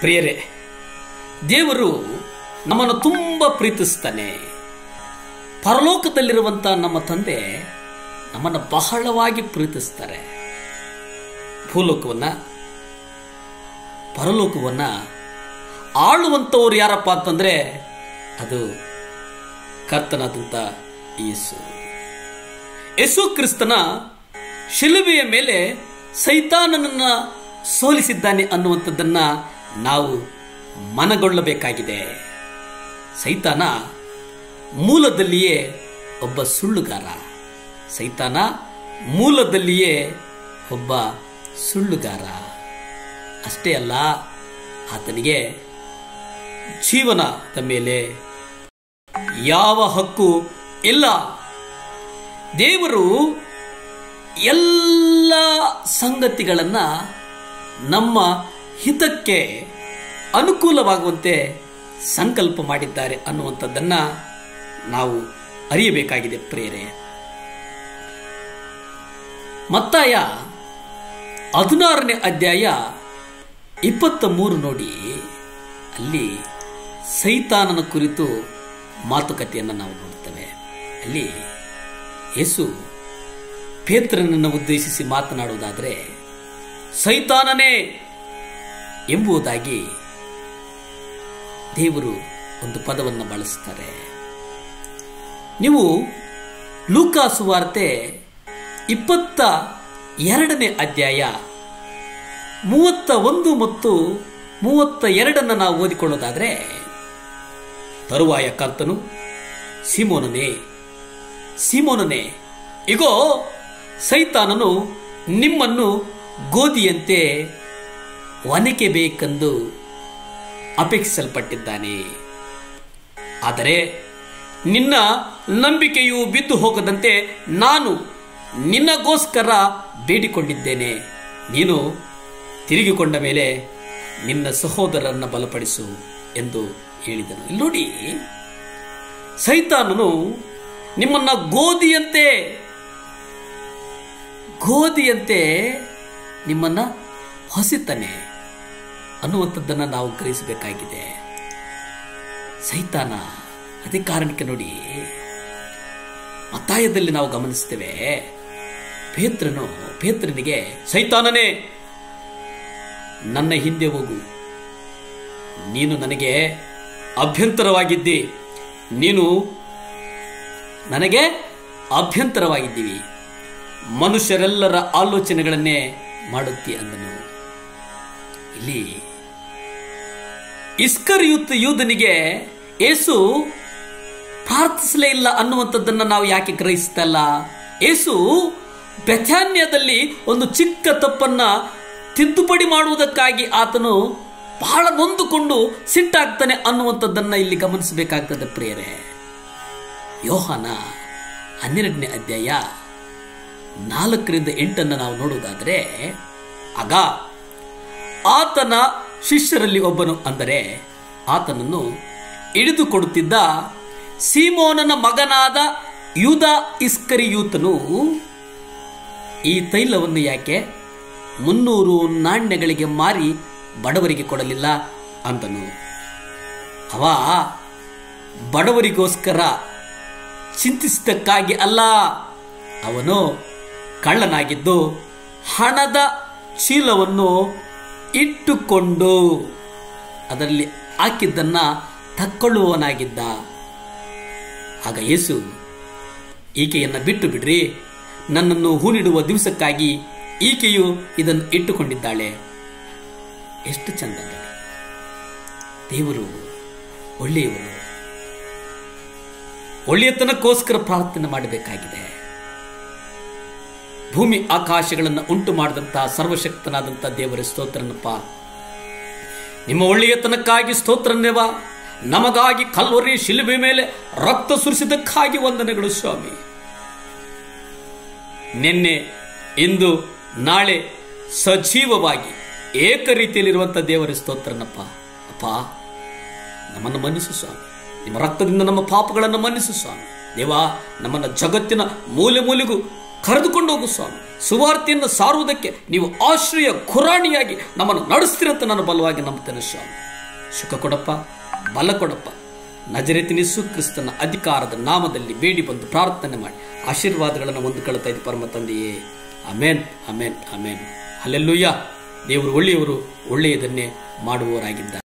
ಪ್ರಿಯರೇ ದೇವರು ನಮ್ಮನ್ನು ತುಂಬ ಪ್ರೀತಿಸ್ತಾನೆ ಪರಲೋಕದಲ್ಲಿರುವಂಥ ನಮ್ಮ ತಂದೆ ನಮ್ಮನ್ನು ಬಹಳವಾಗಿ ಪ್ರೀತಿಸ್ತಾರೆ ಭೂಲೋಕವನ್ನ ಪರಲೋಕವನ್ನ ಆಳುವಂಥವ್ರು ಯಾರಪ್ಪ ಅಂತಂದ್ರೆ ಅದು ಕರ್ತನಾದಂಥ ಯೇಸು ಯೇಸು ಕ್ರಿಸ್ತನ ಶಿಲುಬೆಯ ಮೇಲೆ ಸೈತಾನನನ್ನ ಸೋಲಿಸಿದ್ದಾನೆ ಅನ್ನುವಂಥದ್ದನ್ನ ನಾವು ಮನಗೊಳ್ಳಬೇಕಾಗಿದೆ ಸೈತಾನ ಮೂಲದಲ್ಲಿಯೇ ಒಬ್ಬ ಸುಳ್ಳುಗಾರ ಸೈತಾನ ಮೂಲದಲ್ಲಿಯೇ ಒಬ್ಬ ಸುಳ್ಳುಗಾರ ಅಷ್ಟೇ ಅಲ್ಲ ಆತನಿಗೆ ಜೀವನದ ಮೇಲೆ ಯಾವ ಹಕ್ಕು ಇಲ್ಲ ದೇವರು ಎಲ್ಲ ಸಂಗತಿಗಳನ್ನ ನಮ್ಮ ಹಿತಕ್ಕೆ ಅನುಕೂಲವಾಗುವಂತೆ ಸಂಕಲ್ಪ ಮಾಡಿದ್ದಾರೆ ಅನ್ನುವಂಥದ್ದನ್ನ ನಾವು ಅರಿಯಬೇಕಾಗಿದೆ ಪ್ರೇರೆ ಮತ್ತಾಯ ಹದಿನಾರನೇ ಅಧ್ಯಾಯ ಇಪ್ಪತ್ತ ಮೂರು ನೋಡಿ ಅಲ್ಲಿ ಸೈತಾನನ ಕುರಿತು ಮಾತುಕತೆಯನ್ನು ನಾವು ನೋಡ್ತೇವೆ ಅಲ್ಲಿ ಯೇಸು ಪೇತ್ರನನ್ನು ಉದ್ದೇಶಿಸಿ ಮಾತನಾಡುವುದಾದರೆ ಸೈತಾನನೇ ಎಂಬುದಾಗಿ ದೇವರು ಒಂದು ಪದವನ್ನು ಬಳಸ್ತಾರೆ ನೀವು ಲೂಕಾಸು ವಾರ್ತೆ ಇಪ್ಪತ್ತ ಎರಡನೇ ಅಧ್ಯಾಯ ಮೂವತ್ತ ಒಂದು ಮತ್ತು ಮೂವತ್ತ ಎರಡನ್ನು ನಾವು ಓದಿಕೊಳ್ಳೋದಾದ್ರೆ ತರುವಾಯ ಕರ್ತನು ಸಿಮೋನನೇ ಸಿಮೋನನೇ ಇಗೋ ಸೈತಾನನು ನಿಮ್ಮನ್ನು ಗೋಧಿಯಂತೆ ಒನಕೆ ಬೇಕೆಂದು ಅಪೇಕ್ಷಿಸಲ್ಪಟ್ಟಿದ್ದಾನೆ ಆದರೆ ನಿನ್ನ ನಂಬಿಕೆಯು ಬಿದ್ದು ಹೋಗದಂತೆ ನಾನು ನಿನ್ನಗೋಸ್ಕರ ಬೇಡಿಕೊಂಡಿದ್ದೇನೆ ನೀನು ತಿರುಗಿಕೊಂಡ ಮೇಲೆ ನಿನ್ನ ಸಹೋದರರನ್ನ ಬಲಪಡಿಸು ಎಂದು ಹೇಳಿದನು ಇಲ್ಲಿ ನೋಡಿ ಸೈತಾನನು ನಿಮ್ಮನ್ನ ಗೋಧಿಯಂತೆ ಗೋಧಿಯಂತೆ ನಿಮ್ಮನ್ನ ಹೊಸಿತಾನೆ ಅನ್ನುವಂಥದ್ದನ್ನು ನಾವು ಗ್ರಹಿಸಬೇಕಾಗಿದೆ ಸೈತಾನ ಅದೇ ಕಾರಣಕ್ಕೆ ನೋಡಿ ಮತ್ತಾಯದಲ್ಲಿ ನಾವು ಗಮನಿಸ್ತೇವೆ ಪೇತ್ರನು ಪೇತ್ರನಿಗೆ ಸೈತಾನನೇ ನನ್ನ ಹಿಂದೆ ಹೋಗು ನೀನು ನನಗೆ ಅಭ್ಯಂತರವಾಗಿದ್ದಿ ನೀನು ನನಗೆ ಅಭ್ಯಂತರವಾಗಿದ್ದೀವಿ ಮನುಷ್ಯರೆಲ್ಲರ ಆಲೋಚನೆಗಳನ್ನೇ ಮಾಡುತ್ತಿ ಅಂದನು ಇಲ್ಲಿ ಇಸ್ಕರ್ ಯೂತ್ ಯೂದನಿಗೆ ಏಸು ಪ್ರಾರ್ಥಿಸಲೇ ಇಲ್ಲ ಅನ್ನುವಂಥದ್ದನ್ನು ನಾವು ಯಾಕೆ ಗ್ರಹಿಸ್ತಾ ಇಲ್ಲ ಏಸು ಬೆಥಾನ್ಯದಲ್ಲಿ ಒಂದು ಚಿಕ್ಕ ತಪ್ಪನ್ನ ತಿದ್ದುಪಡಿ ಮಾಡುವುದಕ್ಕಾಗಿ ಆತನು ಬಹಳ ನೊಂದುಕೊಂಡು ಸಿಟ್ಟಾಗ್ತಾನೆ ಅನ್ನುವಂಥದ್ದನ್ನ ಇಲ್ಲಿ ಗಮನಿಸಬೇಕಾಗ್ತದೆ ಪ್ರಿಯರೇ ಯೋಹಾನ ಹನ್ನೆರಡನೇ ಅಧ್ಯಾಯ ನಾಲ್ಕರಿಂದ ಎಂಟನ್ನು ನಾವು ನೋಡುವುದಾದರೆ ಆಗ ಆತನ ಶಿಷ್ಯರಲ್ಲಿ ಒಬ್ಬನು ಅಂದರೆ ಆತನನ್ನು ಹಿಡಿದುಕೊಡುತ್ತಿದ್ದ ಸೀಮೋನನ ಮಗನಾದ ಯೂದ ಇಸ್ಕರಿಯೂತನು ಈ ತೈಲವನ್ನು ಯಾಕೆ ಮುನ್ನೂರು ನಾಣ್ಯಗಳಿಗೆ ಮಾರಿ ಬಡವರಿಗೆ ಕೊಡಲಿಲ್ಲ ಅಂತನು ಅವ ಬಡವರಿಗೋಸ್ಕರ ಚಿಂತಿಸಿದ್ದಕ್ಕಾಗಿ ಅಲ್ಲ ಅವನು ಕಳ್ಳನಾಗಿದ್ದು ಹಣದ ಚೀಲವನ್ನು ಇಟ್ಟುಕೊಂಡು ಅದರಲ್ಲಿ ಹಾಕಿದ್ದನ್ನ ತಕ್ಕೊಳ್ಳುವವನಾಗಿದ್ದ ಆಗ ಯೇಸು ಈಕೆಯನ್ನು ಬಿಟ್ಟು ಬಿಡ್ರಿ ನನ್ನನ್ನು ಹೂನಿಡುವ ದಿವಸಕ್ಕಾಗಿ ಈಕೆಯು ಇದನ್ನು ಇಟ್ಟುಕೊಂಡಿದ್ದಾಳೆ ಎಷ್ಟು ಚಂದ ನೋಡಿ ದೇವರು ಒಳ್ಳೆಯವರು ಒಳ್ಳೆಯತನಕ್ಕೋಸ್ಕರ ಪ್ರಾರ್ಥನೆ ಮಾಡಬೇಕಾಗಿದೆ ಭೂಮಿ ಆಕಾಶಗಳನ್ನು ಉಂಟು ಮಾಡಿದಂತಹ ಸರ್ವಶಕ್ತನಾದಂಥ ದೇವರ ಸ್ತೋತ್ರನಪ್ಪ ನಿಮ್ಮ ಒಳ್ಳೆಯತನಕ್ಕಾಗಿ ಸ್ತೋತ್ರನ್ನೇವ ನಮಗಾಗಿ ಕಲ್ವರಿ ಶಿಲುಬೆ ಮೇಲೆ ರಕ್ತ ಸುರಿಸಿದ್ದಕ್ಕಾಗಿ ವಂದನೆಗಳು ಸ್ವಾಮಿ ನಿನ್ನೆ ಇಂದು ನಾಳೆ ಸಜೀವವಾಗಿ ಏಕ ರೀತಿಯಲ್ಲಿರುವಂಥ ದೇವರ ಸ್ತೋತ್ರನಪ್ಪ ಅಪ್ಪ ನಮ್ಮನ್ನು ಮನ್ನಿಸು ಸ್ವಾಮಿ ನಿಮ್ಮ ರಕ್ತದಿಂದ ನಮ್ಮ ಪಾಪಗಳನ್ನು ಮನ್ನಿಸು ಸ್ವಾಮಿ ದೇವಾ ನಮ್ಮನ್ನು ಜಗತ್ತಿನ ಮೂಲೆ ಮೂಲೆಗೂ ಕರೆದುಕೊಂಡು ಹೋಗು ಸ್ವಾಮಿ ಸುವಾರ್ತೆಯನ್ನು ಸಾರುವುದಕ್ಕೆ ನೀವು ಆಶ್ರಯ ಖುರಾಣಿಯಾಗಿ ನಮ್ಮನ್ನು ನಡೆಸ್ತಿರಂತ ನಾನು ಬಲವಾಗಿ ನಂಬ್ತೇನೆ ಸ್ವಾಮಿ ಸುಖ ಕೊಡಪ್ಪ ಬಲ ಕೊಡಪ್ಪ ನಜರೆತಿನಿಸು ಕ್ರಿಸ್ತನ ಅಧಿಕಾರದ ನಾಮದಲ್ಲಿ ಬೇಡಿ ಬಂದು ಪ್ರಾರ್ಥನೆ ಮಾಡಿ ಆಶೀರ್ವಾದಗಳನ್ನು ಹೊಂದಿಕೊಳ್ತಾ ಇದ್ದು ಪರಮ ತಂದೆಯೇ ಅಮೇನ್ ಅಮೇನ್ ಅಮೇನ್ ಅಲ್ಲೆಲ್ಲೂಯ್ಯ ದೇವರು ಒಳ್ಳೆಯವರು ಒಳ್ಳೆಯದನ್ನೇ ಮಾಡುವವರಾಗಿದ್ದಾರೆ